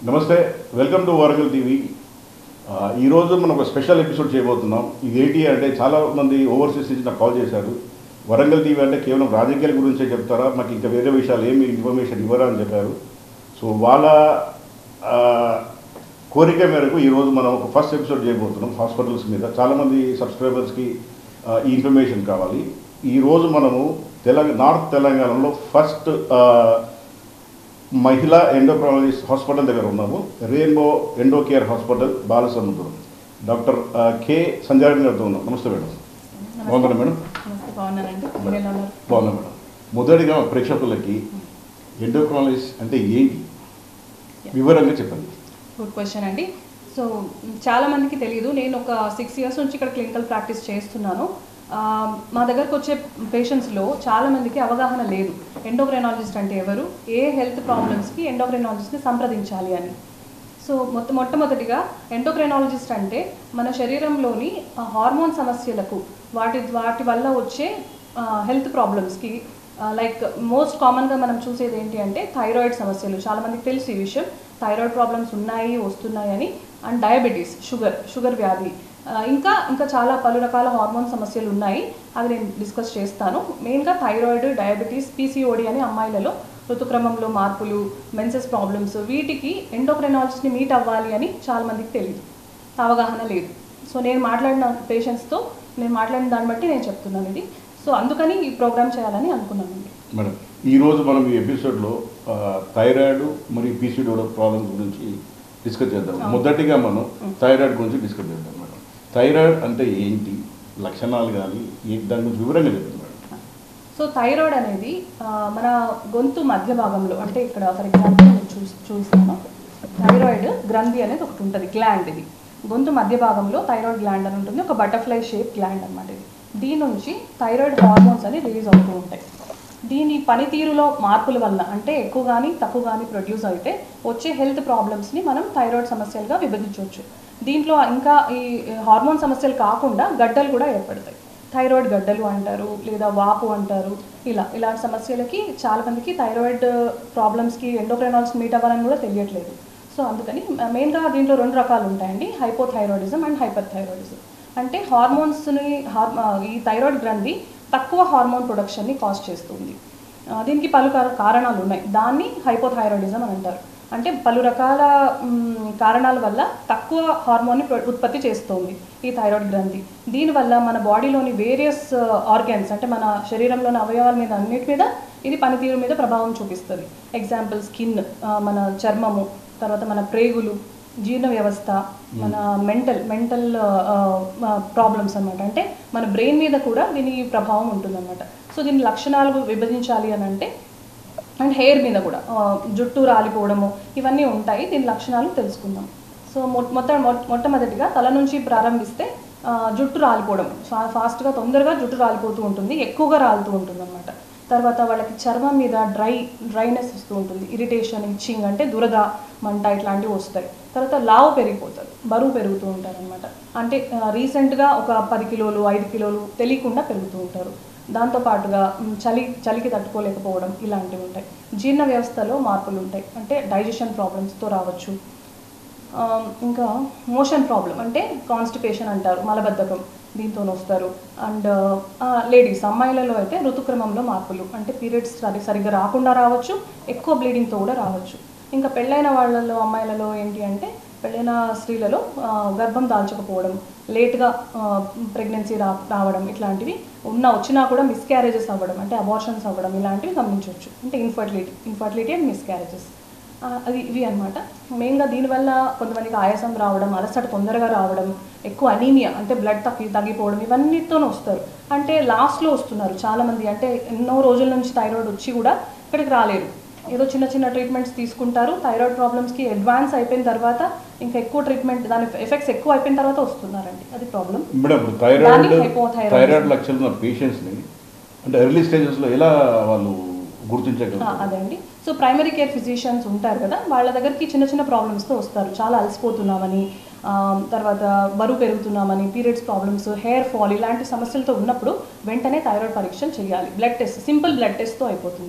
నమస్తే welcome to Warangal TV ఆ, ఈరోజు మనం ఒక స్పెషల్ ఎపిసోడ్ చేయబోతున్నాం ఇది ఏంటి అంటే చాలా మంది ఓవర్సీస్ నుంచి నాకు కాల్ చేశారు వరంగల్ టీవీ అంటే కేవలం రాజకీయాల గురించే చెప్తారా మాకు ఇంకా వేరే విషయాలు ఏమి ఇన్ఫర్మేషన్ ఇవ్వరా అని చెప్పారు సో వాళ్ళ ఆ, కోరిక మేరకు ఈరోజు మనం ఒక ఫస్ట్ ఎపిసోడ్ చేయబోతున్నాం హాస్పిటల్స్ మీద చాలామంది సబ్స్క్రైబర్స్కి ఆ, ఈ ఇన్ఫర్మేషన్ కావాలి ఈరోజు మనము తెలంగాణ నార్త్ తెలంగాణలో ఫస్ట్ మహిళా ఎండోక్రాలజిస్ట్ హాస్పిటల్ దగ్గర ఉన్నాము rainbow endo care hospital Balasamudram doctor ఆ, కె సంజయ్ గారితో ఉన్నాం నమస్తే మేడం బాగున్నారా మేడం నమస్తే బాగున్నానండి మీరు ఎలా ఉన్నారు బాగున్నా మేడం మొదటిగా ప్రేక్షకులకి ఎండోక్రాలజిస్ట్ అంటే ఏంటి వివరంగా చెప్పండి గుడ్ క్వశ్చన్ అండి సో చాలా మందికి తెలియదు నేను ఒక సిక్స్ ఇయర్స్ నుంచి ఇక్కడ క్లినికల్ ప్రాక్టీస్ చేస్తున్నాను ఆ, మా దగ్గరకు వచ్చే పేషెంట్స్లో చాలా మందికి అవగాహన లేదు ఎండోక్రైనాలజిస్ట్ అంటే ఎవరు ఏ హెల్త్ ప్రాబ్లమ్స్కి ఎండోక్రైనాలజిస్ట్ని సంప్రదించాలి అని సో మొట్ట మొట్టమొదటిగా ఎండోక్రైనాలజిస్ట్ అంటే మన శరీరంలోని ఆ, హార్మోన్ సమస్యలకు వాటి వాటి వల్ల వచ్చే హెల్త్ ప్రాబ్లమ్స్కి లైక్ మోస్ట్ కామన్గా మనం చూసేది ఏంటి అంటే థైరాయిడ్ సమస్యలు చాలా మందికి తెలుసు ఈ విషయం థైరాయిడ్ ప్రాబ్లమ్స్ ఉన్నాయి వస్తున్నాయి అని అండ్ డయాబెటీస్ షుగర్ షుగర్ వ్యాధి ఆ, ఇంకా ఇంకా చాలా పలు రకాల హార్మోన్ సమస్యలు ఉన్నాయి అది నేను డిస్కస్ చేస్తాను మెయిన్గా థైరాయిడ్ డయాబెటీస్ పీసీఓడి అని అమ్మాయిలలో ఋతుక్రమంలో మార్పులు మెన్సెస్ ప్రాబ్లమ్స్ వీటికి ఎండోక్రైనాలజిస్ట్ని మీట్ అవ్వాలి అని చాలా మందికి తెలియదు అవగాహన లేదు సో నేను మాట్లాడిన పేషెంట్స్తో నేను మాట్లాడిన దాన్ని బట్టి నేను చెప్తున్నాను ఇది సో అందుకని ఈ ప్రోగ్రామ్ చేయాలని అనుకున్నానండి మేడం ఈరోజు మనం ఈ ఎపిసోడ్లో ఆ, థైరాయిడ్ మరియు పీసీడీ ప్రాబ్లమ్ గురించి డిస్కస్ చేద్దాం అవును. మొదటిగా మనం థైరాయిడ్ గురించి డిస్కస్ చేద్దాం మేడం థైరాయిడ్ అంటే ఏంటి లక్షణాలు కానీ ఏ- దాని గురించి వివరంగా చెప్పండి మేడం సో థైరాయిడ్ అనేది ఆ, మన గొంతు మధ్య భాగంలో అంటే ఇక్కడ ఫర్ ఎగ్జాంపుల్ నేను చూ చూస్తాను థైరాయిడ్ గ్రంథి అనేది ఒకటి ఉంటుంది గ్లాండ్ ఇది గొంతు మధ్య భాగంలో థైరాయిడ్ గ్లాండ్ అని ఉంటుంది ఒక బటర్ఫ్లై షేప్ గ్లాండ్ అనమాట ఇది దీని నుంచి థైరాయిడ్ హార్మోన్స్ అని రిలీజ్ అవుతూ ఉంటాయి దీని పనితీరులో మార్పుల వలన అంటే ఎక్కువ కానీ తక్కువ కానీ ప్రొడ్యూస్ అయితే వచ్చే హెల్త్ ప్రాబ్లమ్స్ని మనం థైరాయిడ్ సమస్యలుగా విభజించవచ్చు దీంట్లో ఇంకా ఈ హార్మోన్ సమస్యలు కాకుండా గడ్డలు కూడా ఏర్పడతాయి థైరాయిడ్ గడ్డలు అంటారు లేదా వాపు అంటారు ఇలా ఇలాంటి సమస్యలకి చాలా మందికి థైరాయిడ్ ప్రాబ్లమ్స్కి ఎండోక్రైనాల్స్ మీట్ అవ్వాలని కూడా తెలియట్లేదు సో అందుకని మెయిన్గా దీంట్లో రెండు రకాలు ఉంటాయండి హైపోథైరాయిడిజం అండ్ హైపర్ థైరాయిడిజం అంటే హార్మోన్స్ని హార్ ఈ థైరాయిడ్ గ్రంథి తక్కువ హార్మోన్ ప్రొడక్షన్ని కాజ్ చేస్తుంది ఆ, దీనికి పలు కార- కారణాలు ఉన్నాయి దాన్ని హైపోథైరాయిడిజం అని అంటారు అంటే పలు రకాల మ్, కారణాల వల్ల తక్కువ హార్మోన్ని ప్రొ- ఉత్పత్తి చేస్తుంది ఈ థైరాయిడ్ గ్రంథి దీనివల్ల మన బాడీలోని వేరియస్ ఆర్గన్స్ అంటే మన శరీరంలోని అవయవాల మీద అన్నిటి మీద ఇది పనితీరు మీద ప్రభావం చూపిస్తుంది ఎగ్జాంపుల్ స్కిన్ మన చర్మము తర్వాత మన ప్రేగులు జీర్ణ వ్యవస్థ మన మెంటల్ మెంటల్ ప్రాబ్లమ్స్ అన్నమాట అంటే మన బ్రెయిన్ మీద కూడా దీని ప్రభావం ఉంటుందన్నమాట సో దీని లక్షణాలు విభజించాలి అని అంటే అండ్ హెయిర్ మీద కూడా ఆ, జుట్టు రాలిపోవడము ఇవన్నీ ఉంటాయి దీని లక్షణాలు తెలుసుకుందాం సో మొ- మొత్తం మొ- మొట్టమొదటిగా తల నుంచి ప్రారంభిస్తే ఆ, జుట్టు రాలిపోవడం ఫా- ఫాస్ట్గా తొందరగా జుట్టు రాలిపోతూ ఉంటుంది ఎక్కువగా రాలుతూ ఉంటుంది అనమాట తర్వాత వాళ్ళకి చర్మం మీద డ్రై డ్రైనెస్ వస్తూ ఉంటుంది ఇరిటేషన్ ఇచ్చింగ్ అంటే దురద మంట ఇట్లాంటివి వస్తాయి తర్వాత లావు పెరిగిపోతారు బరువు పెరుగుతూ ఉంటారు అనమాట అంటే రీసెంట్గా ఒక పది కిలోలు ఐదు కిలోలు తెలియకుండా పెరుగుతూ ఉంటారు దాంతోపాటుగా మ్, చలి చలికి తట్టుకోలేకపోవడం ఇలాంటివి ఉంటాయి జీర్ణ వ్యవస్థలో మార్పులు ఉంటాయి అంటే డైజెషన్ ప్రాబ్లమ్స్తో రావచ్చు ఆ, ఇంకా మోషన్ ప్రాబ్లం అంటే కాన్స్టిపేషన్ అంటారు మలబద్ధకం దీంతో వస్తారు అండ్ లేడీస్ అమ్మాయిలలో అయితే ఋతుక్రమంలో మార్పులు అంటే పీరియడ్స్ సరి సరిగ్గా రాకుండా రావచ్చు ఎక్కువ బ్లీడింగ్తో కూడా రావచ్చు ఇంకా పెళ్ళైన వాళ్ళలో అమ్మాయిలలో ఏంటి అంటే పెళ్ళైన స్త్రీలలో ఆ, గర్భం దాల్చకపోవడం లేట్గా ప్రెగ్నెన్సీ రా రావడం ఇట్లాంటివి ఉన్న వచ్చినా కూడా మిస్క్యారేజెస్ అవ్వడం అంటే అబార్షన్స్ అవ్వడం ఇలాంటివి గమనించవచ్చు అంటే ఇన్ఫర్టిలిటీ ఇన్ఫర్టిలిటీ అండ్ మిస్క్యారేజెస్ ఆ, అది ఇవి అనమాట మెయిన్గా దీనివల్ల కొంతమందికి ఆయాసం రావడం అలసట తొందరగా రావడం ఎక్కువ అనీమియా అంటే బ్లడ్ తగ్గి తగ్గిపోవడం ఇవన్నిటితోనే వస్తారు అంటే లాస్ట్లో వస్తున్నారు చాలామంది అంటే ఎన్నో రోజుల నుంచి థైరాయిడ్ వచ్చి కూడా ఇక్కడికి రాలేరు ఏదో చిన్న చిన్న ట్రీట్మెంట్స్ తీసుకుంటారు థైరాయిడ్ ప్రాబ్లమ్స్కి అడ్వాన్స్ అయిపోయిన తర్వాత ఇంకా ఎక్కువ ట్రీట్మెంట్ దాని ఎఫెక్ట్స్ ఎక్కువ అయిపోయిన తర్వాత వస్తున్నారండి అది ప్రాబ్లం మేడం ఇప్పుడు దాన్ని థైరాయిడ్ hypothyroidism. థైరాయిడ్ లక్షణాలు ఉన్న పేషెంట్స్ని అంటే ఎర్లీ స్టేజెస్లో ఎలా వాళ్ళు గుర్తించగలుగుతారు అదే అండి సో ప్రైమరీ కేర్ ఫిజిషియన్స్ ఉంటారు కదా వాళ్ళ దగ్గరికి చిన్న చిన్న ప్రాబ్లమ్స్తో వస్తారు చాలా అలసిపోతున్నామని ఆ, తర్వాత బరువు పెరుగుతున్నామని పీరియడ్స్ ప్రాబ్లమ్స్ హెయిర్ ఫాల్ ఇలాంటి సమస్యలతో ఉన్నప్పుడు వెంటనే థైరాయిడ్ పరీక్షలు చేయాలి బ్లడ్ టెస్ట్ సింపుల్ బ్లడ్ టెస్ట్తో అయిపోతుంది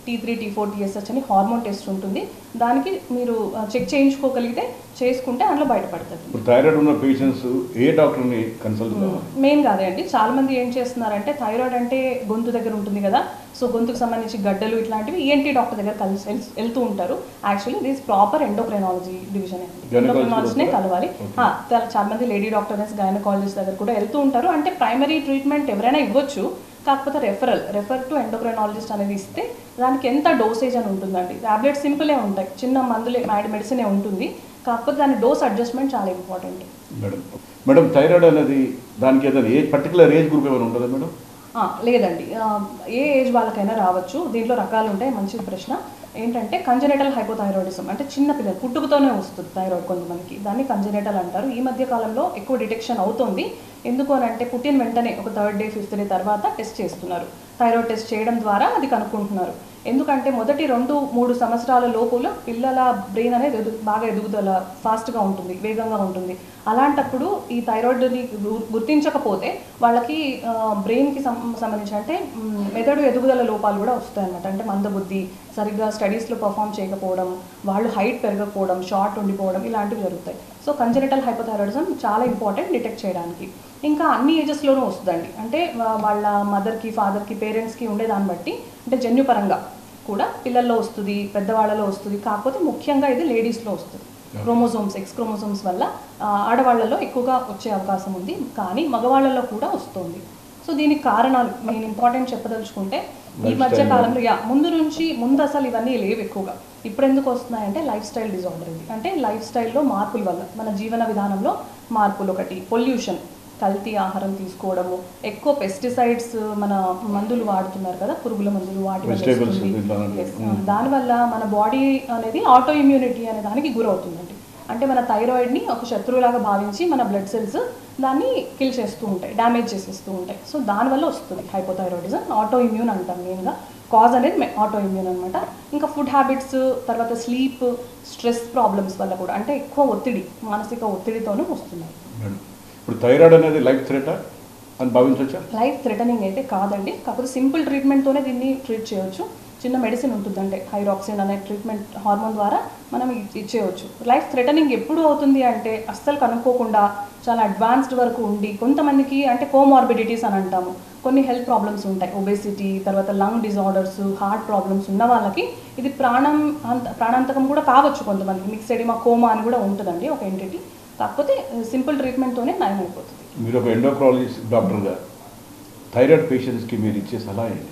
T three T four TSH అని హార్మోన్ టెస్ట్ ఉంటుంది దానికి మీరు చెక్ చేయించుకోగలిగితే చేసుకుంటే అందులో బయటపడుతుంది ఇప్పుడు థైరాయిడ్ ఉన్న పేషెంట్స్ ఏ డాక్టర్ని కన్సల్ట్ కావాలి మెయిన్ కాదే అండి చాలా మంది ఏం చేస్తున్నారంటే థైరాయిడ్ అంటే గొంతు దగ్గర ఉంటుంది కదా సో గొంతుకు సంబంధించి గడ్డలు ఇట్లాంటివి ఈఎన్టీ డాక్టర్ దగ్గర కలిసి వెళ్- వెళ్తూ ఉంటారు actually this proper endocrinology division Gynecologist ఎండోక్రైనాలజిస్ట్నే కూడా? కలవాలి Okay. ఆ, చాలా చాలా మంది లేడీ డాక్టర్స్ గైనకాలజిస్ట్ దగ్గర కూడా వెళ్తూ ఉంటారు అంటే ప్రైమరీ ట్రీట్మెంట్ ఎవరైనా ఇవ్వచ్చు కాకపోతే రెఫరల్ రెఫర్ టు ఎండోక్రైనాలజిస్ట్ అనేది ఇస్తే దానికి ఎంత డోసేజ్ అని ఉంటుందండి టాబ్లెట్ సింపులే ఉంటాయి చిన్న మందులే మ్యాడ్ మెడిసినే ఉంటుంది కాకపోతే దాని డోస్ అడ్జస్ట్మెంట్ చాలా ఇంపార్టెంట్ మేడం మేడం థైరాయిడ్ అనేది దానికి ఏదైనా ఏ పర్టికులర్ ఏజ్ గ్రూప్ ఏమైనా ఉంటుందా మేడం ఆ, లేదండి ఆ, ఏ ఏజ్ వాళ్ళకైనా రావచ్చు దీంట్లో రకాలు ఉంటాయి మంచి ప్రశ్న ఏంటంటే కంజనెటల్ హైపోథైరాయిడిజం అంటే చిన్న పిల్లలు పుట్టుకతోనే వస్తుంది థైరాయిడ్ కొంతమందికి దాన్ని కంజనెటల్ అంటారు ఈ మధ్య కాలంలో ఎక్కువ డిటెక్షన్ అవుతుంది ఎందుకు అని అంటే పుట్టిన వెంటనే ఒక థర్డ్ డే ఫిఫ్త్ డే తర్వాత టెస్ట్ చేస్తున్నారు థైరాయిడ్ టెస్ట్ చేయడం ద్వారా అది కనుక్కుంటున్నారు ఎందుకంటే మొదటి రెండు మూడు సంవత్సరాల లోపల పిల్లల బ్రెయిన్ అనేది ఎదు బాగా ఎదుగుదల ఫాస్ట్గా ఉంటుంది వేగంగా ఉంటుంది అలాంటప్పుడు ఈ థైరాయిడ్ని గు- గుర్తించకపోతే వాళ్ళకి బ్రెయిన్కి సంబంధించి అంటే మ్, మెదడు ఎదుగుదల లోపాలు కూడా వస్తాయి అన్నమాట అంటే మందబుద్ధి సరిగ్గా స్టడీస్లో పర్ఫామ్ చేయకపోవడం వాళ్ళు హైట్ పెరగకపోవడం షార్ట్ ఉండిపోవడం ఇలాంటివి జరుగుతాయి సో కంజనిటల్ హైపోథైరాయిడిజం చాలా ఇంపార్టెంట్ డిటెక్ట్ చేయడానికి ఇంకా అన్ని ఏజెస్లోనూ వస్తుందండి అంటే వా- వాళ్ళ మదర్కి ఫాదర్కి పేరెంట్స్కి ఉండే దాన్ని బట్టి అంటే జన్యుపరంగా కూడా పిల్లల్లో వస్తుంది పెద్దవాళ్ళలో వస్తుంది కాకపోతే ముఖ్యంగా ఇది లేడీస్లో వస్తుంది క్రోమోజోమ్స్ ఎక్స్ క్రోమోజోమ్స్ వల్ల ఆ, ఆడవాళ్ళలో ఎక్కువగా వచ్చే అవకాశం ఉంది కానీ మగవాళ్ళలో కూడా వస్తుంది సో దీనికి కారణాలు నేను ఇంపార్టెంట్ చెప్పదలుచుకుంటే ఈ Lifestyle మధ్య కాలంలో యా ముందు నుంచి ముందు అసలు ఇవన్నీ లేవు ఎక్కువగా ఇప్పుడు ఎందుకు వస్తున్నాయంటే లైఫ్ స్టైల్ డిజార్డర్ ఇది అంటే లైఫ్ స్టైల్లో మార్పుల వల్ల మన జీవన విధానంలో మార్పులు ఒకటి పొల్యూషన్ కల్తీ ఆహారం తీసుకోవడము ఎక్కువ పెస్టిసైడ్స్ మన మందులు వాడుతున్నారు కదా పురుగుల మందులు వాటి వల్ల Vegetables వస్తుంది. దీంట్లో అన్నీ. Yes. దానివల్ల మన బాడీ అనేది ఆటో ఇమ్యూనిటీ అనే దానికి గురవుతుందండి అంటే మన థైరాయిడ్ని ఒక శత్రువులాగా భావించి మన బ్లడ్ సెల్స్ దాన్ని కిల్ చేస్తూ ఉంటాయి డ్యామేజ్ చేసేస్తూ ఉంటాయి సో దానివల్ల వస్తుంది హైపోథైరాయిడిజం ఆటో ఇమ్యూన్ అంటాం మెయిన్గా కాజ్ అనేది ఆటో ఇమ్యూన్ అనమాట ఇంకా ఫుడ్ హ్యాబిట్స్ తర్వాత స్లీప్ స్ట్రెస్ ప్రాబ్లమ్స్ వల్ల కూడా అంటే ఎక్కువ ఒత్తిడి మానసిక ఒత్తిడితోనూ వస్తున్నాయి మేడం ఇప్పుడు థైరాయిడ్ అనేది లైఫ్ థ్రెటా అని భావించవచ్చా లైఫ్ థ్రెటనింగ్ అయితే కాదండి కాకపోతే సింపుల్ ట్రీట్మెంట్తోనే దీన్ని ట్రీట్ చేయొచ్చు చిన్న మెడిసిన్ ఉంటుంది అంటే హైరాక్సిన్ అనే ట్రీట్మెంట్ హార్మోన్ ద్వారా మనం ఇ- ఇచ్చేయచ్చు లైఫ్ థ్రెటనింగ్ ఎప్పుడు అవుతుంది అంటే అస్సలు కనుక్కోకుండా చాలా అడ్వాన్స్డ్ వరకు ఉండి కొంతమందికి అంటే కోమార్బిడిటీస్ అని అంటాము కొన్ని హెల్త్ ప్రాబ్లమ్స్ ఉంటాయి ఒబేసిటీ తర్వాత లంగ్ డిజార్డర్స్ హార్ట్ ప్రాబ్లమ్స్ ఉన్న వాళ్ళకి ఇది ప్రాణం అంత ప్రాణాంతకం కూడా కావచ్చు కొంతమందికి మిక్సెడిమా కోమా అని కూడా ఉంటుందండి ఒక ఎంటిటీ కాకపోతే సింపుల్ ట్రీట్మెంట్తోనే నయం అయిపోతుంది మీరు ఒక ఎండోక్రాలజిస్ట్ డాక్టర్గా థైరాయిడ్ పేషెంట్స్కి మీరు ఇచ్చే సలహా ఏంటి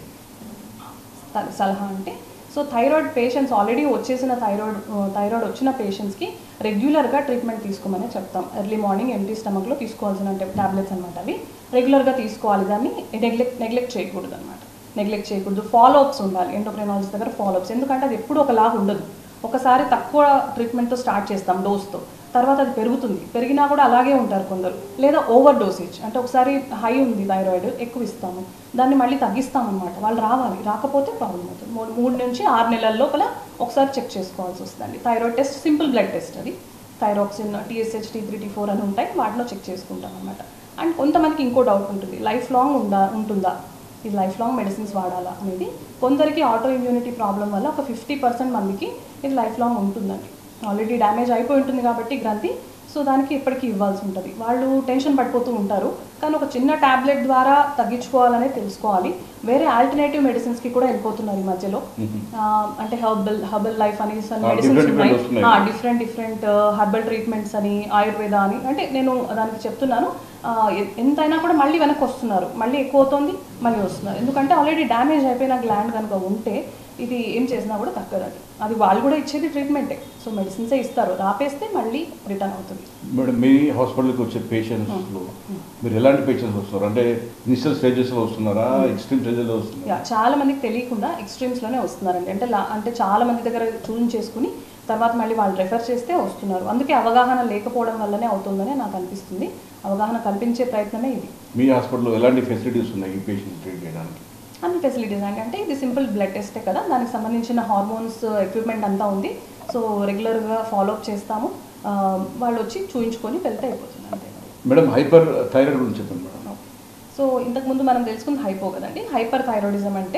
తన సలహా అంటే సో థైరాయిడ్ పేషెంట్స్ ఆల్రెడీ వచ్చేసిన థైరాయిడ్ థైరాయిడ్ వచ్చిన పేషెంట్స్కి రెగ్యులర్గా ట్రీట్మెంట్ తీసుకోమని చెప్తాం ఎర్లీ మార్నింగ్ ఎంటీ స్టమక్లో తీసుకోవాల్సిన టాబ్లెట్స్ అనమాట అవి రెగ్యులర్గా తీసుకోవాలి దాన్ని నెగ్లెక్ట్ నెగ్లెక్ట్ చేయకూడదు అనమాట నెగ్లెక్ట్ చేయకూడదు ఫాలో అప్స్ ఉండాలి ఎండోక్రైనాలజిస్ట్ దగ్గర ఫాలో అప్స్ ఎందుకంటే అది ఎప్పుడు ఒకలాగా ఉండదు ఒకసారి తక్కువ ట్రీట్మెంట్తో స్టార్ట్ చేస్తాం డోస్తో తర్వాత అది పెరుగుతుంది పెరిగినా కూడా అలాగే ఉంటారు కొందరు లేదా ఓవర్ డోసేజ్ అంటే ఒకసారి హై ఉంది థైరాయిడ్ ఎక్కువ ఇస్తాము దాన్ని మళ్ళీ తగ్గిస్తామన్నమాట వాళ్ళు రావాలి రాకపోతే ప్రాబ్లం అవుతుంది మూడు మూడు నుంచి ఆరు నెలల లోపల ఒకసారి చెక్ చేసుకోవాల్సి వస్తుందండి thyroid test simple blood test అది thyroxine TSH T three T four అని ఉంటాయి వాటిలో చెక్ చేసుకుంటాం అనమాట అండ్ కొంతమందికి ఇంకో డౌట్ ఉంటుంది లైఫ్ లాంగ్ ఉందా ఉంటుందా ఇది లైఫ్ లాంగ్ మెడిసిన్స్ వాడాలా అనేది కొందరికి ఆటో ఇమ్యూనిటీ ప్రాబ్లం వల్ల ఒక ఫిఫ్టీ పర్సెంట్ మందికి ఇది లైఫ్ లాంగ్ ఉంటుందండి ఆల్రెడీ డ్యామేజ్ అయిపోయి ఉంటుంది కాబట్టి గ్రంథి సో దానికి ఎప్పటికీ ఇవ్వాల్సి ఉంటుంది వాళ్ళు టెన్షన్ పడిపోతూ ఉంటారు కానీ ఒక చిన్న ట్యాబ్లెట్ ద్వారా తగ్గించుకోవాలనే తెలుసుకోవాలి వేరే ఆల్టర్నేటివ్ మెడిసిన్స్కి కూడా వెళ్ళిపోతున్నారు ఈ మధ్యలో ఆ, అంటే హర్బల్ హర్బల్ లైఫ్ అని ఆ, మెడిసిన్స్ different different వస్తున్నాయి. ఉన్నాయి డిఫరెంట్ డిఫరెంట్ హర్బల్ ట్రీట్మెంట్స్ అని ఆయుర్వేద అని అంటే నేను దానికి చెప్తున్నాను ఆ, ఎ- ఎంతైనా కూడా మళ్ళీ వెనక్కి వస్తున్నారు మళ్ళీ ఎక్కువ అవుతుంది మళ్ళీ వస్తున్నారు ఎందుకంటే ఆల్రెడీ డ్యామేజ్ అయిపోయిన గ్లాండ్ కనుక ఉంటే ఇది ఏం చేసినా కూడా తగ్గదు అది వాళ్ళు కూడా ఇచ్చేది ట్రీట్మెంటే సో మెడిసిన్సే ఇస్తారు ఆపేస్తే మళ్ళీ రిటర్న్ అవుతుంది మేడం మీ హాస్పిటల్కి వచ్చే పేషెంట్స్లో మీరు ఎలాంటి పేషెంట్స్ వస్తున్నారు అంటే ఇనిషియల్ స్టేజెస్లో వస్తున్నారా ఎక్స్ట్రీమ్ స్టేజెస్లో వస్తున్నారా యా చాలా మందికి తెలియకుండా ఎక్స్ట్రీమ్స్లోనే వస్తున్నారండి అంటే లా- అంటే చాలా మంది దగ్గర చూపించేసుకుని తర్వాత మళ్ళీ వాళ్ళు రెఫర్ చేస్తే వస్తున్నారు అందుకే అవగాహన లేకపోవడం వల్లనే అవుతుందని నాకు అనిపిస్తుంది అవగాహన కల్పించే ప్రయత్నమే ఇది మీ హాస్పిటల్లో ఎలాంటి ఫెసిలిటీస్ ఉన్నాయి ఈ పేషెంట్స్ ట్రీట్ చేయడానికి అన్ని ఫెసిలిటీస్ అండి అంటే ఇది సింపుల్ బ్లడ్ టెస్టే కదా దానికి సంబంధించిన హార్మోన్స్ ఎక్విప్మెంట్ అంతా ఉంది సో రెగ్యులర్గా ఫాలో అప్ చేస్తాము ఆ, వాళ్ళు వచ్చి చూయించుకొని వెళ్తే అయిపోతుంది అంతే మేడం హైపర్ థైరాయిడ్ గురించి చెప్పండి మేడం ఓకే. సో ఇంతకుముందు మనం తెలుసుకుంది హైపో కదండి హైపర్ థైరాయిడిజం అంటే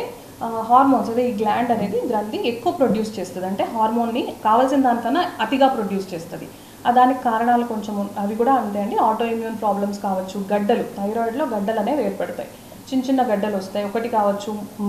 హార్మోన్స్ అదే ఈ గ్లాండ్ అనేది గ్రంథి ఎక్కువ ప్రొడ్యూస్ చేస్తుంది అంటే హార్మోన్ని కావాల్సిన దానికన్నా అతిగా ప్రొడ్యూస్ చేస్తుంది ఆ దానికి కారణాలు కొంచెం ఉన్- అవి కూడా అంతే అండి ఆటో ఇమ్యూన్ ప్రాబ్లమ్స్ కావచ్చు గడ్డలు థైరాయిడ్లో గడ్డలు అనేవి ఏర్పడతాయి చిన్న చిన్న గడ్డలు వస్తాయి ఒకటి కావచ్చు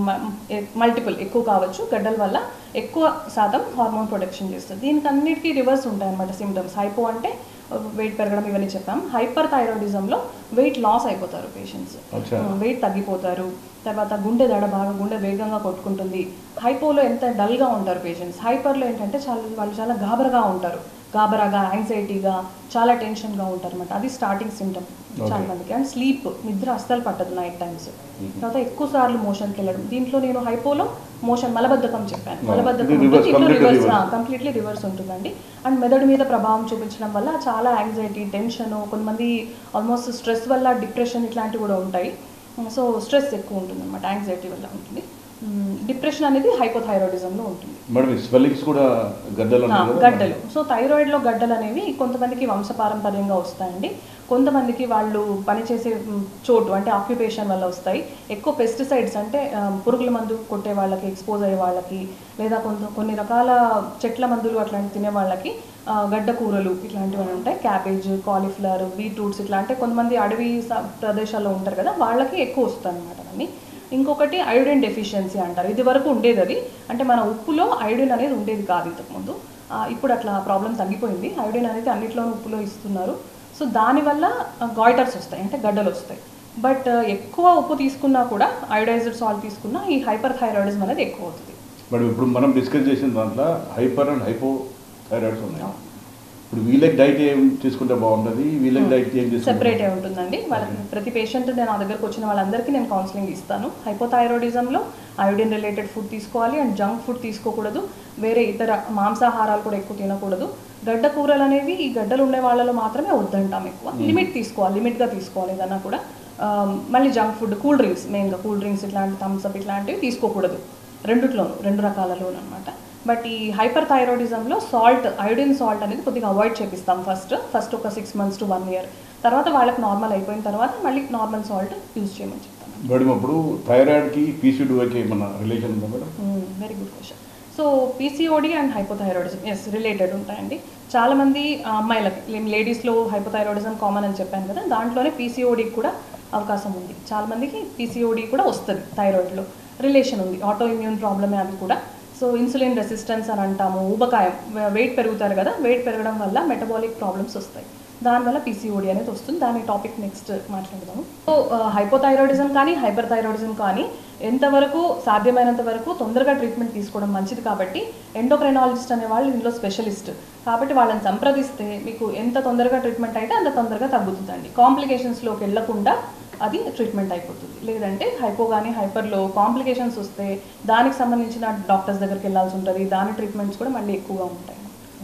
మల్టిపుల్ ఎక్కువ కావచ్చు గడ్డల వల్ల ఎక్కువ శాతం హార్మోన్ ప్రొడక్షన్ చేస్తుంది దీనికి అన్నిటికీ రివర్స్ ఉంటాయి అన్నమాట సిమ్టమ్స్ హైపో అంటే వెయిట్ పెరగడం ఇవన్నీ చెప్పాం హైపర్ థైరాయిడిజంలో వెయిట్ లాస్ అయిపోతారు పేషెంట్స్ అచ్చా. వెయిట్ తగ్గిపోతారు తర్వాత గుండె దడ బాగా గుండె వేగంగా కొట్టుకుంటుంది హైపోలో ఎంత డల్గా ఉంటారు పేషెంట్స్ హైపర్లో ఏంటంటే చాలా వాళ్ళు చాలా గాబరగా ఉంటారు గాబరాగా యాంగ్జైటీగా చాలా టెన్షన్గా ఉంటారు అనమాట అది స్టార్టింగ్ సిమ్టమ్ చాలా Okay. మందికి అండ్ స్లీప్ నిద్ర అస్సలు పట్టదు నైట్ టైమ్స్ తర్వాత ఎక్కువ సార్లు మోషన్కి వెళ్ళడం దీంట్లో నేను హైపోలో మోషన్ మలబద్ధకం చెప్పాను Oh, మలబద్ధకం ఇది reverse, దీంట్లో completely reverse reverse. Completely reverse ఉంటుందండి అండ్ మెదడు మీద ప్రభావం చూపించడం వల్ల చాలా యాంగ్జైటీ టెన్షన్ కొంతమంది ఆల్మోస్ట్ స్ట్రెస్ వల్ల డిప్రెషన్ ఇట్లాంటివి కూడా ఉంటాయి సో స్ట్రెస్ ఎక్కువ ఉంటుంది అనమాట యాంగ్జైటీ వల్ల ఉంటుంది డిప్రెషన్ అనేది హైపోథైరాయిడిజంలో ఉంటుంది మేడం ఈ స్వెల్లింగ్స్ కూడా గడ్డలు ఆ, ఉన్నాయి కదా? గడ్డలు సో థైరాయిడ్లో గడ్డలు అనేవి కొంతమందికి వంశపారంపర్యంగా వస్తాయండి కొంతమందికి వాళ్ళు పనిచేసే మ్, చోటు అంటే ఆక్యుపేషన్ వల్ల వస్తాయి ఎక్కువ పెస్టిసైడ్స్ అంటే ఆ, పురుగుల మందు కొట్టే వాళ్ళకి ఎక్స్పోజ్ అయ్యే వాళ్ళకి లేదా కొంత కొన్ని రకాల చెట్ల మందులు అట్లాంటి తినే వాళ్ళకి ఆ, గడ్డ కూరలు ఇట్లాంటివి ఉంటాయి క్యాబేజ్ కాలీఫ్లవర్ బీట్రూట్స్ ఇట్లా అంటే కొంతమంది అడవి స- ప్రదేశాల్లో ఉంటారు కదా వాళ్ళకి ఎక్కువ వస్తాయి అనమాట అవన్నీ ఇంకొకటి అయోడిన్ డెఫిషియన్సీ అంటారు ఇది వరకు ఉండేది అది అంటే మన ఉప్పులో అయోడిన్ అనేది ఉండేది కాదు ఇంతకుముందు ఆ, ఇప్పుడు అట్లా ప్రాబ్లం తగ్గిపోయింది అయోడిన్ అనేది అన్నిట్లోనూ ఉప్పులో ఇస్తున్నారు సో దానివల్ల గాయిటర్స్ వస్తాయి అంటే గడ్డలు వస్తాయి బట్ ఎక్కువ ఉప్పు తీసుకున్నా కూడా అయోడైజ్డ్ సాల్ట్ తీసుకున్నా ఈ హైపర్ థైరాయిడిజం అనేది ఎక్కువ అవుతుంది మేడం ఇప్పుడు మనం డిస్కస్ చేసిన దాంట్లో హైపర్ అండ్ హైపో థైరాయిడ్స్ ఉన్నాయి ఇప్పుడు వీళ్ళకి డైట్ ఏం తీసుకుంటే బాగుంటుంది వీళ్ళకి డైట్ ఏం తీసుకుంటే సెపరేటే ఉంటుందండి వాళ్ళకి ప్రతి పేషెంట్ నేను నా దగ్గరకు వచ్చిన వాళ్ళందరికీ నేను కౌన్సిలింగ్ ఇస్తాను హైపోథైరాయిడిజంలో అయోడిన్ రిలేటెడ్ ఫుడ్ తీసుకోవాలి అండ్ జంక్ ఫుడ్ తీసుకోకూడదు వేరే ఇతర మాంసాహారాలు కూడా ఎక్కువ తినకూడదు గడ్డ కూరలు అనేవి ఈ గడ్డలు ఉండే వాళ్ళలో మాత్రమే వద్దంటాం ఎక్కువ లిమిట్ తీసుకోవాలి లిమిట్గా తీసుకోవాలి ఏదన్నా కూడా ఆ, మళ్ళీ జంక్ ఫుడ్ కూల్ డ్రింక్స్ మెయిన్గా కూల్ డ్రింక్స్ ఇట్లాంటి థమ్స్అప్ ఇట్లాంటివి తీసుకోకూడదు రెండిట్లోనూ రెండు రకాలలోనూ అనమాట బట్ ఈ హైపర్ థైరాయిడిజంలో సాల్ట్ అయోడిన్ సాల్ట్ అనేది కొద్దిగా అవాయిడ్ చేపిస్తాం ఫస్ట్ ఫస్ట్ ఒక six months to one year తర్వాత వాళ్ళకి నార్మల్ అయిపోయిన తర్వాత మళ్ళీ నార్మల్ సాల్ట్ యూజ్ చేయమని చెప్తాను మేడం ఇప్పుడు థైరాయిడ్కి పీసీడీకి ఏమన్నా రిలేషన్ ఉందా madam very good question so PCOD and hypothyroidism yes related ఉంటాయండి చాలామంది ఆ, అమ్మాయిలకి లేడీస్లో హైపోథైరాయిడిజం కామన్ అని చెప్పాను కదా దాంట్లోనే పీసీఓడికి కూడా అవకాశం ఉంది చాలామందికి పీసీఓడి కూడా వస్తుంది థైరాయిడ్లో రిలేషన్ ఉంది ఆటో ఇమ్యూన్ ప్రాబ్లమే అది కూడా సో ఇన్సులిన్ రెసిస్టెన్స్ అని అంటాము ఊబకాయం వెయిట్ పెరుగుతారు కదా వెయిట్ పెరగడం వల్ల మెటబాలిక్ ప్రాబ్లమ్స్ వస్తాయి దానివల్ల పీసీఓడి అనేది వస్తుంది దాని టాపిక్ నెక్స్ట్ మాట్లాడదాము సో హైపోథైరాయిడిజం కానీ హైపర్ థైరాయిడిజం కానీ ఎంతవరకు సాధ్యమైనంత వరకు తొందరగా ట్రీట్మెంట్ తీసుకోవడం మంచిది కాబట్టి ఎండోక్రైనాలజిస్ట్ అనే వాళ్ళు ఇందులో స్పెషలిస్ట్ కాబట్టి వాళ్ళని సంప్రదిస్తే మీకు ఎంత తొందరగా ట్రీట్మెంట్ అయితే అంత తొందరగా తగ్గుతుందండి కాంప్లికేషన్స్లోకి వెళ్లకుండా అది ట్రీట్మెంట్ అయిపోతుంది లేదంటే హైపో కానీ హైపర్లో కాంప్లికేషన్స్ వస్తే దానికి సంబంధించిన డాక్టర్స్ దగ్గరికి వెళ్ళాల్సి ఉంటుంది దాని ట్రీట్మెంట్స్ కూడా మళ్ళీ ఎక్కువగా ఉంటాయి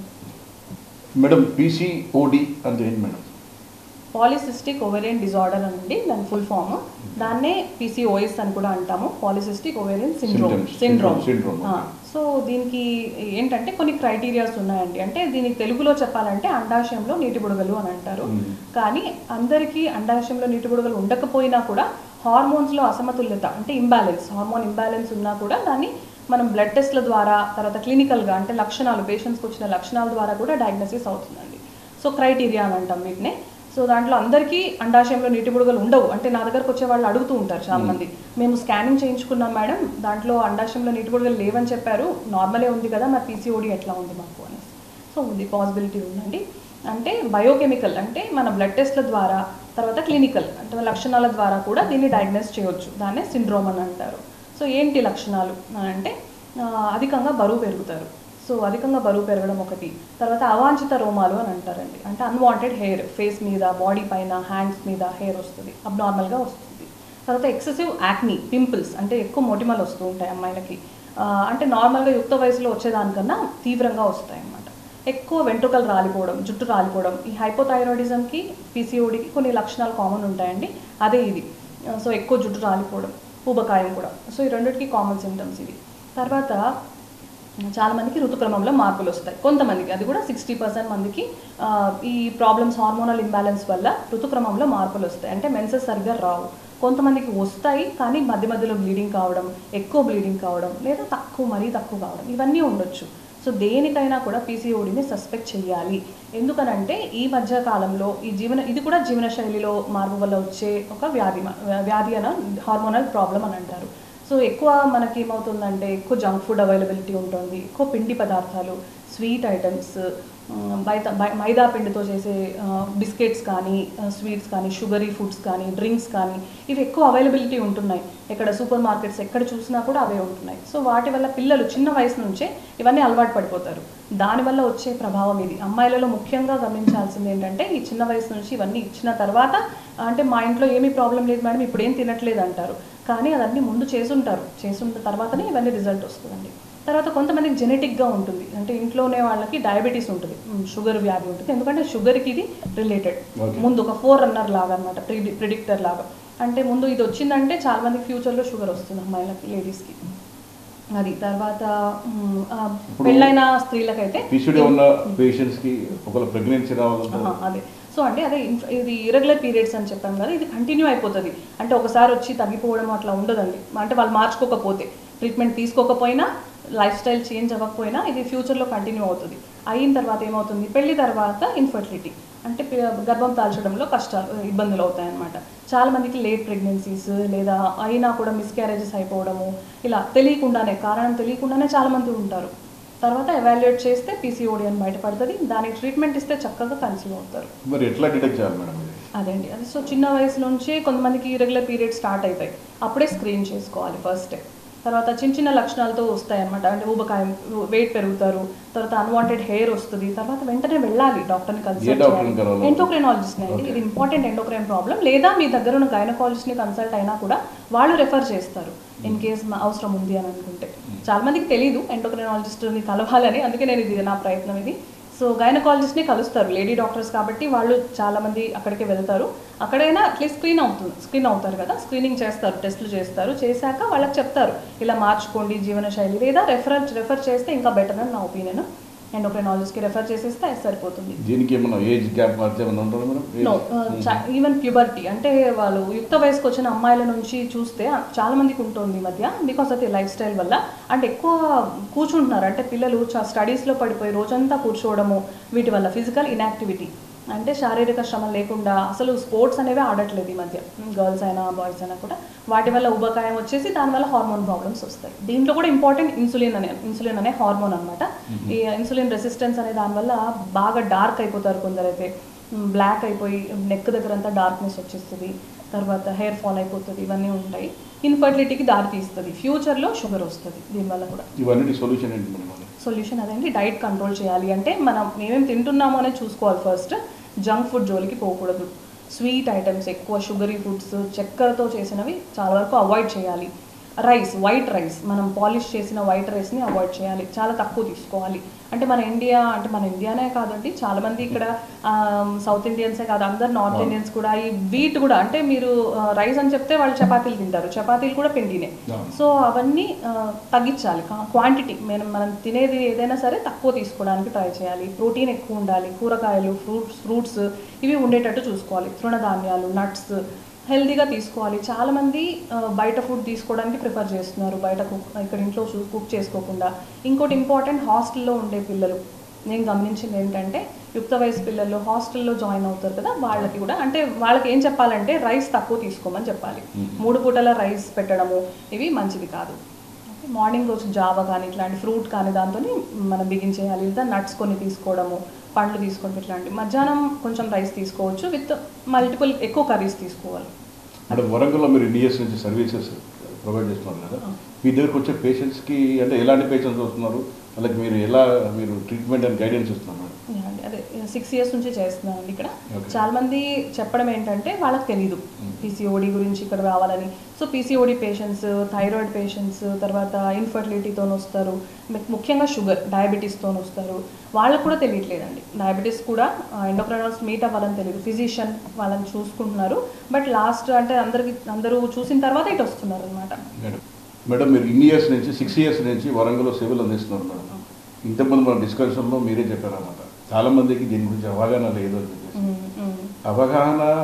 మేడం పీసీఓడి అంటే ఏంటి మేడం పాలిసిస్టిక్ ఓవేరియన్ డిజార్డర్ అనండి దాని ఫుల్ ఫామ్ దాన్నే పీసీఓఎస్ అని కూడా అంటాము polycystic ovarian syndrome Symptoms. Syndrome Syndrome, okay. So దీనికి ఏంటంటే కొన్ని క్రైటీరియాస్ ఉన్నాయండి అంటే దీనికి తెలుగులో చెప్పాలంటే అండాశయంలో నీటి బుడగలు అని అంటారు Mm. కానీ అందరికీ అండాశయంలో నీటి బుడగలు ఉండకపోయినా కూడా హార్మోన్స్లో అసమతుల్యత అంటే ఇంబ్యాలెన్స్ హార్మోన్ ఇంబ్యాలెన్స్ ఉన్నా కూడా దాన్ని మనం బ్లడ్ టెస్ట్ల ద్వారా తర్వాత క్లినికల్గా అంటే లక్షణాలు పేషెంట్స్కి వచ్చిన లక్షణాల ద్వారా కూడా డయాగ్నోసిస్ అవుతుందండి సో క్రైటీరియా అని అంటాం వీటినే సో దాంట్లో అందరికీ అండాశయంలో నీటి బుడగలు ఉండవు అంటే నా దగ్గరకు వచ్చే వాళ్ళు అడుగుతూ ఉంటారు చాలా మంది మేము స్కానింగ్ చేయించుకున్నాం మేడం దాంట్లో అండాశయంలో నీటి బుడగలు లేవని చెప్పారు నార్మలే ఉంది కదా మరి పీసీఓడి ఎట్లా ఉంది మాకు అనేసి సో ఉంది పాసిబిలిటీ ఉందండి అంటే బయోకెమికల్ అంటే మన బ్లడ్ టెస్ట్ల ద్వారా తర్వాత క్లినికల్ అంటే లక్షణాల ద్వారా కూడా దీన్ని డయాగ్నోస్ చేయొచ్చు దాన్నే సిండ్రోమ్ అని అంటారు సో ఏంటి లక్షణాలు అని అంటే ఆ, అధికంగా బరువు పెరుగుతారు సో అధికంగా బరువు పెరగడం ఒకటి తర్వాత అవాంఛిత రోమాలు అని అంటారండి అంటే అన్వాంటెడ్ హెయిర్ ఫేస్ మీద బాడీ పైన హ్యాండ్స్ మీద హెయిర్ వస్తుంది అబ్నార్మల్గా వస్తుంది తర్వాత ఎక్సెసివ్ యాక్ని పింపుల్స్ అంటే ఎక్కువ మొటిమలు వస్తూ ఉంటాయి అమ్మాయిలకి ఆ, అంటే నార్మల్గా యుక్త వయసులో వచ్చేదానికన్నా తీవ్రంగా వస్తాయి అన్నమాట ఎక్కువ వెంట్రుకలు రాలిపోవడం జుట్టు రాలిపోవడం ఈ హైపోథైరాయిడిజంకి పీసీఓడికి కొన్ని లక్షణాలు కామన్ ఉంటాయండి అదే ఇది ఆ, సో ఎక్కువ జుట్టు రాలిపోవడం ఊబకాయం కూడా సో ఈ రెండింటికి కామన్ సిమ్టమ్స్ ఇవి తర్వాత చాలా మందికి ఋతుక్రమంలో మార్పులు వస్తాయి కొంతమందికి అది కూడా సిక్స్టీ పర్సెంట్ మందికి ఆ, ఈ ప్రాబ్లమ్స్ హార్మోనల్ ఇంబ్యాలెన్స్ వల్ల ఋతుక్రమంలో మార్పులు వస్తాయి అంటే మెన్సెస్ సరిగ్గా రావు కొంతమందికి వస్తాయి కానీ మధ్య మధ్యలో బ్లీడింగ్ కావడం ఎక్కువ బ్లీడింగ్ కావడం లేదా తక్కువ మరీ తక్కువ కావడం ఇవన్నీ ఉండొచ్చు సో దేనికైనా కూడా పీసీఓడిని సస్పెక్ట్ చేయాలి ఎందుకనంటే ఈ మధ్య కాలంలో ఈ జీవన ఇది కూడా జీవన శైలిలో మార్పు వల్ల వచ్చే ఒక వ్యాధి మ- వ్యాధి అన హార్మోనల్ ప్రాబ్లం అని అంటారు సో ఎక్కువ మనకి ఏమవుతుందంటే ఎక్కువ జంక్ ఫుడ్ అవైలబిలిటీ ఉంటుంది ఎక్కువ పిండి పదార్థాలు స్వీట్ ఐటమ్స్ బయట బై- మైదా పిండితో చేసే బిస్కెట్స్ కానీ స్వీట్స్ కానీ షుగరీ ఫుడ్స్ కానీ డ్రింక్స్ కానీ ఇవి ఎక్కువ అవైలబిలిటీ ఉంటున్నాయి ఇక్కడ సూపర్ మార్కెట్స్ ఎక్కడ చూసినా కూడా అవే ఉంటున్నాయి సో వాటి వల్ల పిల్లలు చిన్న వయసు నుంచే ఇవన్నీ అలవాటు పడిపోతారు దానివల్ల వచ్చే ప్రభావం ఇది అమ్మాయిలలో ముఖ్యంగా గమనించాల్సింది ఏంటంటే ఈ చిన్న వయసు నుంచి ఇవన్నీ ఇచ్చిన తర్వాత అంటే మా ఇంట్లో ఏమీ ప్రాబ్లం లేదు మేడం ఇప్పుడు ఏం తినట్లేదు అంటారు కానీ అదన్నీ ముందు చేసుంటారు చేసుంట తర్వాతనే ఇవన్నీ రిజల్ట్ వస్తుందండి తర్వాత కొంతమందికి జెనెటిక్గా ఉంటుంది అంటే ఇంట్లోనే వాళ్ళకి డయాబెటీస్ ఉంటుంది ఉమ్, షుగర్ వ్యాధి ఉంటుంది ఎందుకంటే షుగర్కి ఇది రిలేటెడ్ Okay. ముందు ఒక ఫోర్ రన్నర్ లాగా అనమాట ప్రిడిక్టర్ లాగా అంటే ముందు ఇది వచ్చిందంటే చాలా మందికి ఫ్యూచర్లో షుగర్ వస్తుంది అమ్మాయిలకి లేడీస్కి అది తర్వాత ఉమ్, ఆ, ఇప్పుడు- పెళ్ళైన స్త్రీలకైతే పీసీడీ ఉన్న పేషెంట్స్కి ఒకవేళ ప్రెగ్నెన్సీ రావాలంటే ఆహా, అదే సో అంటే అదే ఇన్ఫ్- ఇది ఇరెగ్యులర్ పీరియడ్స్ అని చెప్పాను కదా ఇది కంటిన్యూ అయిపోతుంది అంటే ఒకసారి వచ్చి తగ్గిపోవడం అట్లా ఉండదండి అంటే వాళ్ళు మార్చుకోకపోతే ట్రీట్మెంట్ తీసుకోకపోయినా లైఫ్ స్టైల్ చేంజ్ అవ్వకపోయినా ఇది ఫ్యూచర్లో కంటిన్యూ అవుతుంది అయిన తర్వాత ఏమవుతుంది పెళ్లి తర్వాత ఇన్ఫర్టిలిటీ అంటే పి- గర్భం దాల్చడంలో కష్టాలు ఇబ్బందులు అవుతాయన్నమాట చాలా మందికి లేట్ ప్రెగ్నెన్సీస్ లేదా అయినా కూడా మిస్క్యారేజెస్ అయిపోవడము ఇలా తెలియకుండానే కారణం తెలియకుండానే చాలా మంది ఉంటారు తర్వాత ఎవాల్యుయేట్ చేస్తే పీసీఓడి అని బయటపడుతుంది దానికి ట్రీట్మెంట్ ఇస్తే చక్కగా కన్సీవ్ అవుతారు మరి ఎట్లా డిటెక్ట్ చేయాలి మేడం ఇది అదండి అది సో చిన్న వయసు నుంచి కొంతమందికి ఇరెగ్యులర్ పీరియడ్ స్టార్ట్ అవుతాయి అప్పుడే స్క్రీన్ చేసుకోవాలి ఫస్ట్ తర్వాత చిన్న చిన్న లక్షణాలతో వస్తాయి అనమాట అంటే ఊబకాయం వెయిట్ పెరుగుతారు తర్వాత అన్వాంటెడ్ హెయిర్ వస్తుంది తర్వాత వెంటనే వెళ్ళాలి డాక్టర్ని ఏ కన్సల్ట్ డాక్టర్ని కలవాలి? ఎండోక్రైనాలజిస్ట్ అండి Okay. ఇది ఇంపార్టెంట్ ఎండోక్రైన్ ప్రాబ్లం లేదా మీ దగ్గర ఉన్న గైనకాలజిస్ట్ని కన్సల్ట్ అయినా కూడా వాళ్ళు రెఫర్ చేస్తారు ఇన్ కేస్ అవసరం ఉంది అని అనుకుంటే చాలా మందికి తెలియదు ఎండోక్రైనాలజిస్ట్ని కలవాలని అందుకే నేను ఇది నా ప్రయత్నం ఇది సో గైనకాలజిస్ట్ని కలుస్తారు లేడీ డాక్టర్స్ కాబట్టి వాళ్ళు చాలా మంది అక్కడికి వెళ్తారు అక్కడైనా అట్లీస్ట్ స్క్రీన్ అవుతుంది స్క్రీన్ అవుతారు కదా స్క్రీనింగ్ చేస్తారు టెస్టులు చేస్తారు చేశాక వాళ్ళకి చెప్తారు ఇలా మార్చుకోండి జీవన శైలి లేదా రెఫర్ రెఫర్ చేస్తే ఇంకా బెటర్ అని నా ఒపీనియన్ ఎండోక్రైనాలజిస్ట్కి రెఫర్ చేసేస్తే అది సరిపోతుంది దీనికి ఏమన్నా ఏజ్ గ్యాప్ మార్చి ఏమన్నా ఉంటుందా madam no Age? Even puberty అంటే వాళ్ళు యుక్త వయసుకు వచ్చిన అమ్మాయిల నుంచి చూస్తే చాలా మందికి ఉంటుంది ఈ మధ్య because of the life style వల్ల అంటే ఎక్కువ కూర్చుంటున్నారు అంటే పిల్లలు స్టడీస్లో పడిపోయి రోజంతా కూర్చోవడము వీటి వల్ల ఫిజికల్ ఇన్యాక్టివిటీ అంటే శారీరక శ్రమ లేకుండా అసలు స్పోర్ట్స్ అనేవి ఆడట్లేదు ఈ మధ్య గర్ల్స్ అయినా బాయ్స్ అయినా కూడా వాటి వల్ల ఉబకాయం వచ్చేసి దానివల్ల హార్మోన్ ప్రాబ్లమ్స్ వస్తాయి దీంట్లో కూడా ఇంపార్టెంట్ ఇన్సులిన్ అనే ఇన్సులిన్ అనే హార్మోన్ అనమాట ఈ ఇన్సులిన్ రెసిస్టెన్స్ అనే దానివల్ల బాగా డార్క్ అయిపోతారు కొందరైతే బ్లాక్ అయిపోయి నెక్ దగ్గర అంతా డార్క్నెస్ వచ్చేస్తుంది తర్వాత హెయిర్ ఫాల్ అయిపోతుంది ఇవన్నీ ఉంటాయి ఇన్ఫర్టిలిటీకి దారి తీస్తుంది ఫ్యూచర్లో షుగర్ వస్తుంది దీనివల్ల కూడా ఇవన్నీ సొల్యూషన్ ఏంటి మేడం అది? సొల్యూషన్ అదేంటి డైట్ కంట్రోల్ చేయాలి అంటే మనం ఏమేమి తింటున్నామో అనేది చూసుకోవాలి ఫస్ట్ జంక్ ఫుడ్ జోలికి పోకూడదు స్వీట్ ఐటమ్స్ ఎక్కువ షుగరీ ఫుడ్స్ చక్కెరతో చేసినవి చాలా వరకు అవాయిడ్ చేయాలి రైస్ వైట్ రైస్ మనం పాలిష్ చేసిన వైట్ రైస్ని అవాయిడ్ చేయాలి చాలా తక్కువ తీసుకోవాలి అంటే మన ఇండియా అంటే మన ఇండియానే కాదండి చాలా మంది ఇక్కడ సౌత్ ఇండియన్సే కాదు అందరు నార్త్ అవును. ఇండియన్స్ కూడా ఈ వీట్ కూడా అంటే మీరు రైస్ అని చెప్తే వాళ్ళు చపాతీలు తింటారు చపాతీలు కూడా పిండినే అవును. సో అవన్నీ ఆ, తగ్గించాలి క్వాంటిటీ మనం మనం తినేది ఏదైనా సరే తక్కువ తీసుకోవడానికి ట్రై చేయాలి ప్రోటీన్ ఎక్కువ ఉండాలి కూరగాయలు ఫ్రూట్స్ ఫ్రూట్స్ ఇవి ఉండేటట్టు చూసుకోవాలి తృణధాన్యాలు నట్స్ హెల్తీగా తీసుకోవాలి చాలామంది ఆ, బయట ఫుడ్ తీసుకోవడానికి ప్రిఫర్ చేస్తున్నారు బయట కుక్ ఇక్కడ ఇంట్లో కుక్ చేసుకోకుండా ఇంకోటి ఇంపార్టెంట్ హాస్టల్లో ఉండే పిల్లలు నేను గమనించింది ఏంటంటే యుక్త వయసు పిల్లలు హాస్టల్లో జాయిన్ అవుతారు కదా వాళ్ళకి కూడా అంటే వాళ్ళకి ఏం చెప్పాలంటే రైస్ తక్కువ తీసుకోమని చెప్పాలి మూడు పూటల రైస్ పెట్టడము ఇవి మంచిది కాదు మార్నింగ్ రోజు జావ కానీ ఇట్లాంటి ఫ్రూట్ కానీ దాంతో మనం బిగించేయాలి లేదా నట్స్ కొన్ని తీసుకోవడము పండ్లు తీసుకోవడం ఇట్లాంటి మధ్యాహ్నం కొంచెం రైస్ తీసుకోవచ్చు విత్ మల్టిపుల్ ఎక్కువ కర్రీస్ తీసుకోవాలి అంటే వరంగల్లో మీరు ఇన్ని ఇయర్స్ నుంచి సర్వీసెస్ ప్రొవైడ్ చేస్తున్నారు కదా మీ దగ్గరకు వచ్చే పేషెంట్స్కి అంటే ఎలాంటి పేషెంట్స్ వస్తున్నారు వాళ్ళకి మీరు ఎలా మీరు ట్రీట్మెంట్ అండ్ గైడెన్స్ ఇస్తున్నారు మేడం యా అండి అదే సిక్స్ ఇయర్స్ నుంచి చేస్తున్నానండి ఇక్కడ Okay. చాలా మంది చెప్పడం ఏంటంటే వాళ్ళకి తెలియదు Mm. పీసీఓడి గురించి ఇక్కడ రావాలని so PCOD patients thyroid patients తర్వాత ఇన్ఫర్టిలిటీతో వస్తారు ము- ముఖ్యంగా షుగర్ డయాబెటీస్తో వస్తారు వాళ్ళకు కూడా తెలియట్లేదండి డయాబెటీస్ కూడా ఎండోక్రైనాల్స్ మీట్ అవ్వాలని తెలియదు ఫిజిషియన్ వాళ్ళని చూసుకుంటున్నారు బట్ లాస్ట్ అంటే అందరికి అందరూ చూసిన తర్వాత ఇటు వస్తున్నారు అనమాట మేడం మేడం మీరు ఇన్ని ఇయర్స్ నుంచి సిక్స్ ఇయర్స్ నుంచి వరంగల్లో సేవలు అందిస్తున్నారు మేడం ఇంతకుముందు మన డిస్కషన్లో మీరే చెప్పారన్నమాట చాలా మందికి దీని గురించి అవగాహన లేదు అని చెప్పేసి అవగాహన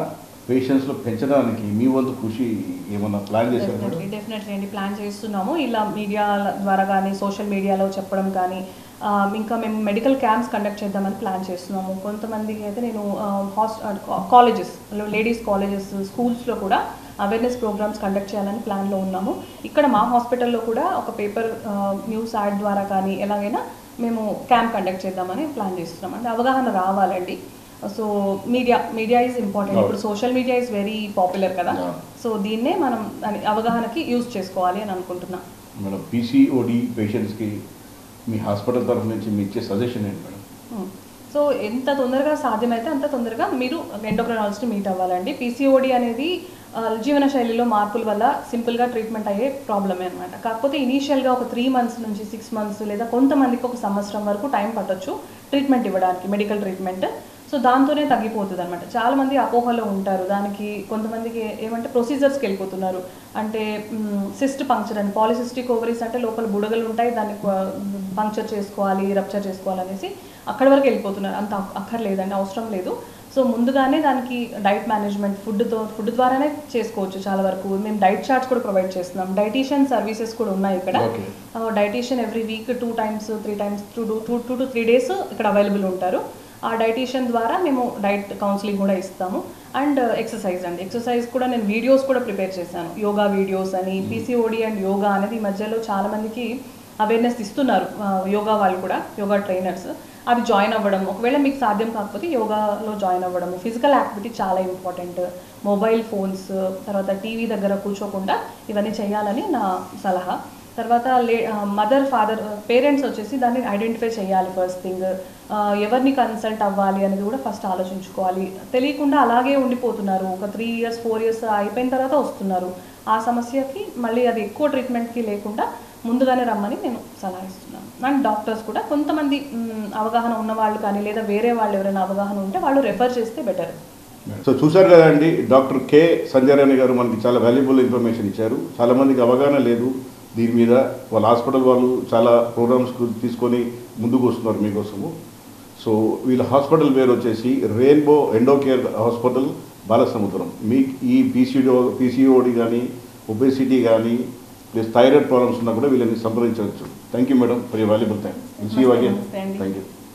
పేషెంట్స్లో పెంచడానికి మీ వంతు కృషి ఏమన్నా ప్లాన్ చేశారు డెఫినెట్లీ డెఫినెట్లీ అండి ప్లాన్ చేస్తున్నాము ఇలా మీడియా ద్వారా కానీ సోషల్ మీడియాలో చెప్పడం కానీ ఆ, ఇంకా మేము మెడికల్ క్యాంప్స్ కండక్ట్ చేద్దామని ప్లాన్ చేస్తున్నాము కొంతమందికి అయితే నేను హాస్ కాలేజెస్ లేడీస్ కాలేజెస్ స్కూల్స్లో కూడా అవేర్నెస్ ప్రోగ్రామ్స్ కండక్ట్ చేయాలని ప్లాన్లో ఉన్నాము ఇక్కడ మా హాస్పిటల్లో కూడా ఒక పేపర్ న్యూస్ యాడ్ ద్వారా కానీ ఎలాగైనా మేము క్యాంప్ కండక్ట్ చేద్దామని ప్లాన్ చేస్తున్నాం అంటే అవగాహన రావాలండి so media media is important ఇప్పుడు social media is very popular కదా Yeah. సో దీన్నే మనం దాని అవగాహనకి యూజ్ చేసుకోవాలి అని అనుకుంటున్నా మేడం పీసీఓడి పేషెంట్స్కి మీ హాస్పిటల్ తరఫు నుంచి మీ ఇచ్చే సజెషన్ ఏంటి మేడం Hmm. సో ఎంత తొందరగా సాధ్యమైతే అంత తొందరగా మీరు ఎండోక్రైనాలజిస్ట్ మీట్ అవ్వాలండి పీసీఓడి అనేది ఆ, జీవన శైలిలో మార్పుల వల్ల సింపుల్గా ట్రీట్మెంట్ అయ్యే ప్రాబ్లమే అనమాట కాకపోతే ఇనీషియల్గా ఒక త్రీ మంత్స్ నుంచి సిక్స్ మంత్స్ లేదా కొంతమందికి ఒక సంవత్సరం వరకు టైం పట్టొచ్చు ట్రీట్మెంట్ ఇవ్వడానికి మెడికల్ ట్రీట్మెంట్ సో దాంతోనే తగ్గిపోతుంది అనమాట చాలా మంది అపోహలో ఉంటారు దానికి కొంతమందికి ఏమంటే ప్రొసీజర్స్కి వెళ్ళిపోతున్నారు అంటే సిస్ట్ పంక్చర్ అని పాలిసిస్టిక్ ఓవరీస్ అంటే లోపల బుడగలు ఉంటాయి దాన్ని పంక్చర్ చేసుకోవాలి రప్చర్ చేసుకోవాలి అనేసి అక్కడి వరకు వెళ్ళిపోతున్నారు అంత అక్- అక్కర్లేదండి అవసరం లేదు సో ముందుగానే దానికి డైట్ మేనేజ్మెంట్ ఫుడ్తో ఫుడ్ ద్వారానే చేసుకోవచ్చు చాలా వరకు మేము డైట్ చార్ట్స్ కూడా ప్రొవైడ్ చేస్తున్నాం డైటీషియన్ సర్వీసెస్ కూడా ఉన్నాయి ఇక్కడ Okay. Dietitian every week two times three times two two two to three days ఇక్కడ అవైలబుల్ ఉంటారు ఆ డైటీషియన్ ద్వారా మేము డైట్ కౌన్సిలింగ్ కూడా ఇస్తాము అండ్ ఎక్సర్సైజ్ అండి ఎక్సర్సైజ్ కూడా నేను వీడియోస్ కూడా ప్రిపేర్ చేశాను యోగా వీడియోస్ అని పీసీఓడి అండ్ యోగా అనేది ఈ మధ్యలో చాలా మందికి అవేర్నెస్ ఇస్తున్నారు ఆ, యోగా వాళ్ళు కూడా యోగా ట్రైనర్స్ అది జాయిన్ అవ్వడం ఒకవేళ మీకు సాధ్యం కాకపోతే యోగాలో జాయిన్ అవ్వడం ఫిజికల్ యాక్టివిటీ చాలా ఇంపార్టెంట్ మొబైల్ ఫోన్స్ తర్వాత టీవీ దగ్గర కూర్చోకుండా ఇవన్నీ చేయాలని నా సలహా తర్వాత లే మదర్ ఫాదర్ పేరెంట్స్ వచ్చేసి దాన్ని ఐడెంటిఫై చేయాలి ఫస్ట్ థింగ్ ఎవరిని కన్సల్ట్ అవ్వాలి అనేది కూడా ఫస్ట్ ఆలోచించుకోవాలి తెలియకుండా అలాగే ఉండిపోతున్నారు ఒక త్రీ ఇయర్స్ ఫోర్ ఇయర్స్ అయిపోయిన తర్వాత వస్తున్నారు ఆ సమస్యకి మళ్ళీ అది ఎక్కువ ట్రీట్మెంట్కి లేకుండా ముందుగానే రమ్మని నేను సలహా ఇస్తున్నాను అండ్ డాక్టర్స్ కూడా కొంతమంది మ్, అవగాహన ఉన్న వాళ్ళు కానీ లేదా వేరే వాళ్ళు ఎవరైనా అవగాహన ఉంటే వాళ్ళు రెఫర్ చేస్తే బెటర్ సో చూశారు కదండి డాక్టర్ కె సంజయరాణి గారు మనకి చాలా వాల్యుబుల్ ఇన్ఫర్మేషన్ ఇచ్చారు చాలా మందికి అవగాహన లేదు దీని మీద వాళ్ళ హాస్పిటల్ వాళ్ళు చాలా ప్రోగ్రామ్స్ తీసుకొని ముందుకు వస్తున్నారు మీకోసము సో వీళ్ళ హాస్పిటల్ పేరు వచ్చేసి రెయిన్బో ఎండోకేర్ హాస్పిటల్ బాలసముద్రం మీ ఈ పీసీడో పీసీఓడి కానీ ఒబేసిటీ కానీ ప్లస్ థైరాయిడ్ ప్రాబ్లమ్స్ ఉన్నా కూడా వీళ్ళని సంప్రదించవచ్చు thank you madam for you valuable time see you again నమస్తే అండి. Thank you